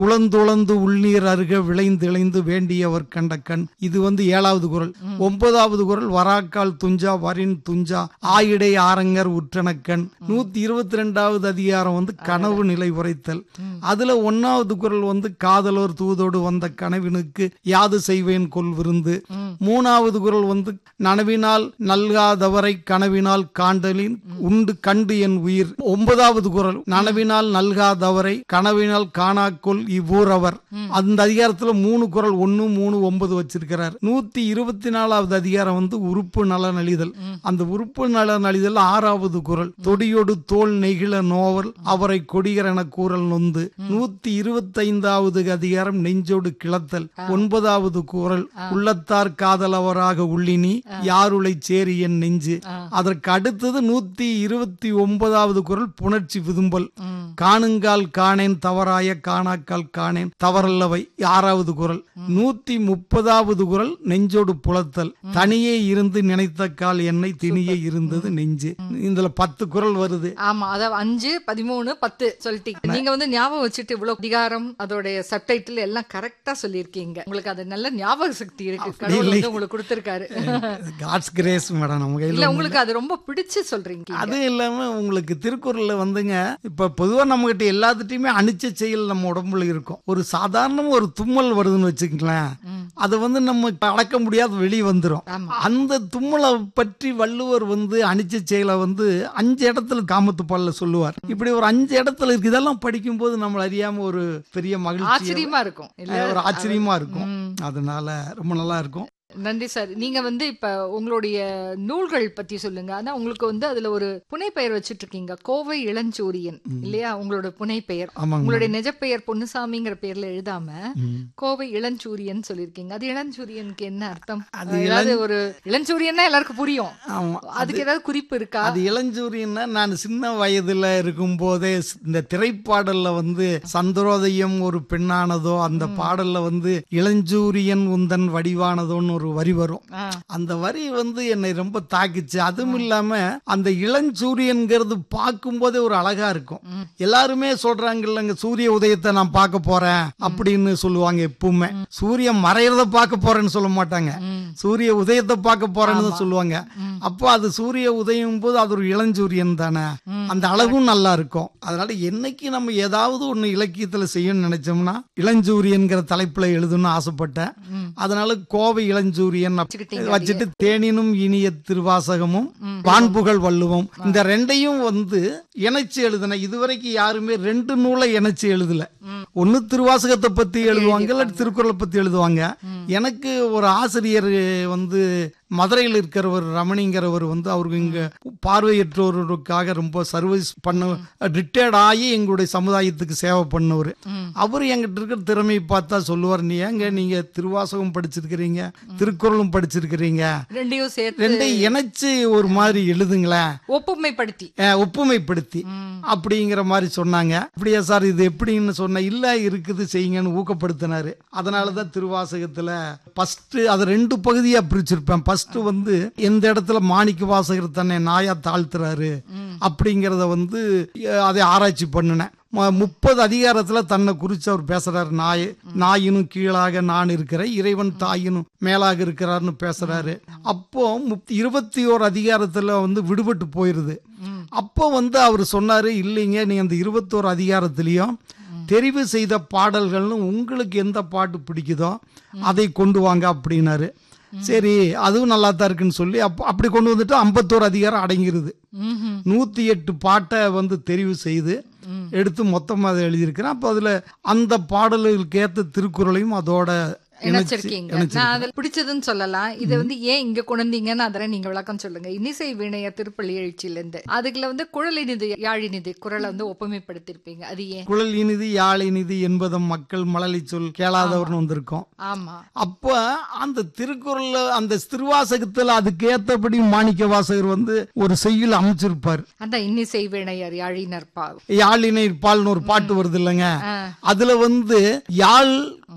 உளந்துளந்து உள்நீர் அருக விளைந்திளைந்து வேண்டியவர் கண்ட கண் இது வந்து ஏழாவது குரல் ஒன்பதாவது குரல் வராக்கால் துஞ்சா வரின் துஞ்சா ஆயிடை ஆரங்கர் உற்றனக்கண் நூத்தி இருபத்தி ரெண்டாவது அதிகாரம் வந்து கனவு நிலை உரைத்தல் அதுல ஒன்னாவது குரல் வந்து காதலோர் தூதோடு வந்த கனவினுக்கு யாது செய்வேன் கொல் விருந்து மூணாவது குரல் வந்து நனவினால் நல்காதவரை கனவினால் காண்டலின் உண்டு கண்டு என் உயிர் ஒன்பதாவது குரல் நனவினால் நல்காதவரை கனவினால் காணாக்கொள் இவ்வூரவர் அந்த அதிகாரத்துல மூணு குரல் ஒன்னு மூணு ஒன்பது வச்சிருக்கிறார் நூத்தி இருபத்தி நாலாவது அதிகாரம் வந்து உறுப்பு நலன் அழிதல் அந்த உறுப்பு நலன் அழிதல் ஆறாவது குரல் தொடியொடு தோல் நெகிழ நோவல் அவரை கொடிகரென கூறல் நொந்து நூத்தி இருபத்தைந்தாவது அதிகாரம் நெஞ்சோடு கிளத்தல் ஒன்பதாவது குரல் உள்ளத்தார் காதலவராக உள்ளினி யாருளை சேரி என் நெஞ்சு அதற்கு அடுத்தது நூத்தி இருபத்தி ஒன்பதாவது குரல் புணர்ச்சி விதும்பல் காணுங்கால் காணேன் தவறாய காணாக்கால் காணேன் தவறல்லவை ஆறாவது குரல் நூத்தி முப்பதாவது குரல் நெஞ்சோடு புலத்தல் தனியே இருந்து நினைத்த கால் என்னை திணியே இருந்தது நெஞ்சு இதுல பத்து குரல் வருது ஆமா அதாவது அஞ்சு பதிமூணு பத்து சொல்லிட்டீங்க நீங்க வந்து ஞாபகம் வச்சுட்டு இவ்வளவு அதிகாரம் அதோடைய சப்டைட்டில் எல்லாம் கரெக்டா சொல்லியிருக்கீங்க உங்களுக்கு அது நல்ல ஞாபக சக்தி இருக்கு கடவுள் வந்து உங்களுக்கு கொடுத்திருக்காரு காட்ஸ் கிரேஸ் மேடம் நம்ம கையில இல்ல உங்களுக்கு அது ரொம்ப பிடிச்சு சொல்றீங்க அது இல்லாம உங்களுக்கு திருக்குறள்ல வந்துங்க இப்ப பொதுவா நம்ம கிட்ட எல்லாத்துட்டையுமே அனிச்ச செயல் நம்ம உடம்புல இருக்கும் ஒரு சாதாரண ஒரு தும்மல் வருதுன்னு வச்சுக்கங்களேன் அது வந்து நம்ம அடக்க முடியாத வெளியே வந்துரும் ஆமா. அந்த தும்மலை பற்றி வள்ளுவர் வந்து அனிச்ச செயலை வந்து அஞ்சு இடத்துல காமத்து பால்ல சொல்லுவார் இப்படி ஒரு அஞ்சு இடத்துல இருக்கு இதெல்லாம் படிக்கும்போது நம்ம அறியாம ஒரு பெரிய மகிழ்ச்சி ஆச்சரியமா இருக்கும் இல்ல ஒரு ஆச்சரியமா இருக்கும் அதனால ரொம்ப நல்லா இருக்கும் நன்றி சார் நீங்க வந்து இப்ப உங்களுடைய நூல்கள் பத்தி சொல்லுங்க ஆனா உங்களுக்கு வந்து அதுல ஒரு புனைப்பெயர் வச்சிட்டு இருக்கீங்க கோவை இளஞ்சூரியன் இல்லையா உங்களோட புனைப்பெயர் ஆமாங்க உங்களுடைய நிஜப்பெயர் பொன்னுசாமிங்கிற பேர்ல எழுதாம கோவை இளஞ்சூரியன் சொல்லியிருக்கீங்க அது இளஞ்சூரியனுக்கு என்ன அர்த்தம் அதாவது ஒரு இளஞ்சூரியன்னா எல்லாருக்கும் புரியும் ஆமா அதுக்கு ஏதாவது குறிப்பு இருக்கா அது இளஞ்சூரியன்னா நான் சின்ன வயதுல இருக்கும் போதே இந்த திரைப்பாடல்ல வந்து சந்திரோதயம் ஒரு பெண்ணானதோ அந்த பாடல்ல வந்து இளஞ்சூரியன் உந்தன் வடிவானதோன்னு ஒரு வரி வரும் ஆ. அந்த வரி வந்து என்னை ரொம்ப தாக்கிச்சு அதுவும் இல்லாம அந்த இளஞ்சூரியன்கிறது பார்க்கும்போதே ஒரு அழகா இருக்கும் எல்லாருமே சொல்றாங்க இல்லைங்க சூரிய உதயத்தை நான் பார்க்க போறேன் அப்படின்னு சொல்லுவாங்க எப்பவுமே சூரியன் மறையறத பார்க்க போறேன்னு சொல்ல மாட்டாங்க சூரிய உதயத்தை பார்க்க போறேன்னு தான் சொல்லுவாங்க அப்போ அது சூரிய உதயம் போது அது ஒரு இளஞ்சூரியன் தானே அந்த அழகும் நல்லா இருக்கும் அதனால என்னைக்கு நம்ம ஏதாவது ஒண்ணு இலக்கியத்துல செய்யணும்னு நினைச்சோம்னா இளஞ்சூரியன்கிற தலைப்புல எழுதணும்னு ஆசைப்பட்டேன் அதனால கோவை இளஞ்சூரியன் அப்ப- வச்சுக்கிட்டீங்க வச்சுட்டு தேனினும் இனிய திருவாசகமும் வான்புகழ் வள்ளுவம் இந்த ரெண்டையும் வந்து இணைச்சு எழுதின இதுவரைக்கும் யாருமே ரெண்டு நூலை இணைச்சு எழுதல ஒன்னு திருவாசகத்தை பத்தி எழுதுவாங்க இல்ல திருக்குறளை பத்தி எழுதுவாங்க எனக்கு ஒரு ஆசிரியர் வந்து மதுரையில் இருக்கிறவர் ரமணிங்கிறவர் வந்து அவருக்கு இங்க பார்வையற்றோருக்காக ரொம்ப சர்வீஸ் பண்ண ரிட்டையர்ட் ஆகி எங்களுடைய சமுதாயத்துக்கு சேவை பண்ணவர் அவர் எங்கிட்ட இருக்கிற திறமையை பார்த்தா சொல்லுவார் நீ ஏங்க நீங்க திருவாசகம் படிச்சிருக்கிறீங்க திருக்குறளும் படிச்சிருக்கிறீங்க ரெண்டையும் சேர்த்து ரெண்டையும் இணைச்சு ஒரு மாதிரி எழுதுங்களேன் ஒப்புமைப்படுத்தி அஹ், ஒப்புமைப்படுத்தி அப்படிங்கிற மாதிரி சொன்னாங்க அப்படியா சார் இது எப்படின்னு சொன்ன இல்ல இருக்குது செய்யுங்கன்னு ஊக்கப்படுத்தினாரு அதனாலதான் திருவாசகத்துல ஃபர்ஸ்ட் அதை ரெண்டு பகுதியா பிரிச்சிருப்பேன் ஃபர்ஸ்ட் வந்து எந்த இடத்துல மாணிக்க வாசகர் தன்னை நாயா தாழ்த்துறாரு அப்படிங்கறத வந்து அஹ், அதை ஆராய்ச்சி பண்ணினேன் ம- முப்பது அதிகாரத்துல தன்னை குறிச்சு அவர் பேசுறாரு நாய் நாயினும் கீழாக நான் இருக்கிறேன் இறைவன் தாயினும் மேலாக இருக்கிறார்னு பேசுறாரு அப்போ முப்- இருபத்தி ஓரு அதிகாரத்துல வந்து விடுபட்டு போயிருது அப்போ வந்து அவர் சொன்னாரு இல்லைங்க நீ அந்த இருபத்தோரு அதிகாரத்திலையும் தெரிவு செய்த பாடல்கள்னு உங்களுக்கு எந்த பாட்டு பிடிக்குதோ அதை கொண்டு வாங்க அப்படின்னாரு சரி அதுவும் நல்லா தான் இருக்குன்னு சொல்லி அப்ப அப்படி கொண்டு வந்துட்டு ஐம்பத்தோரு அதிகாரம் அடங்கிருது ம்ஹும். நூத்தி எட்டு பாட்டை வந்து தெரிவு செய்து எடுத்து மொத்தமா அதை எழுதியிருக்கிறேன் அப்போ அதுல அந்த பாடல்களுக்கு ஏத்த திருக்குறளையும் அதோட இணைச்சு- இணைச்சிருக்கீங்க இணைச்சிருக்கேன். நான் அதில் பிடிச்சதுன்னு சொல்லலாம் இதை வந்து ஏன் இங்க கொண்டு வந்தீங்கன்னு அதெல்லாம் நீங்க விளக்கம் சொல்லுங்க இன்னிசை வினைய திருப்பள்ளி எழுச்சியில இருந்து அதுக்குள்ள வந்து குழலினிது யாழினிது குரலை வந்து ஒப்புமைப்படுத்திருப்பீங்க அது ஏன் குழல் இனிது யாழ் இனிது என்பதும் மக்கள் மழலை சொல் கேளாதவர்னு வந்திருக்கோம் ஆமா அப்ப அந்த திருக்குறள்ல அந்த திருவாசகத்துல அதுக்கு ஏத்தபடி மாணிக்க வாசகர் வந்து ஒரு செய்யுள் அமைச்சிருப்பார் அந்த இன்னிசை வினையர் யாழினர் பாவம் யாழினை பால்னு ஒரு பாட்டு வருது இல்லைங்க ஆ. அதுல வந்து யாழ்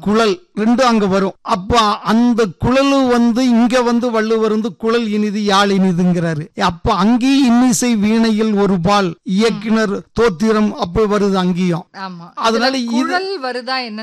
குழல் ரெண்டும் அங்க வரும் அப்ப அந்த குழலு வந்து இங்க வந்து வள்ளுவர் வந்து குழல் இனிது யாழ் இனிதுங்கிறாரு அப்ப அங்கேயும் இன்னிசை வீணையில் ஒரு பால் இயக்குனர் தோத்திரம் அப்ப வருது அங்கேயும் ஆமா அதனால இதுல இது- குழல் வருதா என்ன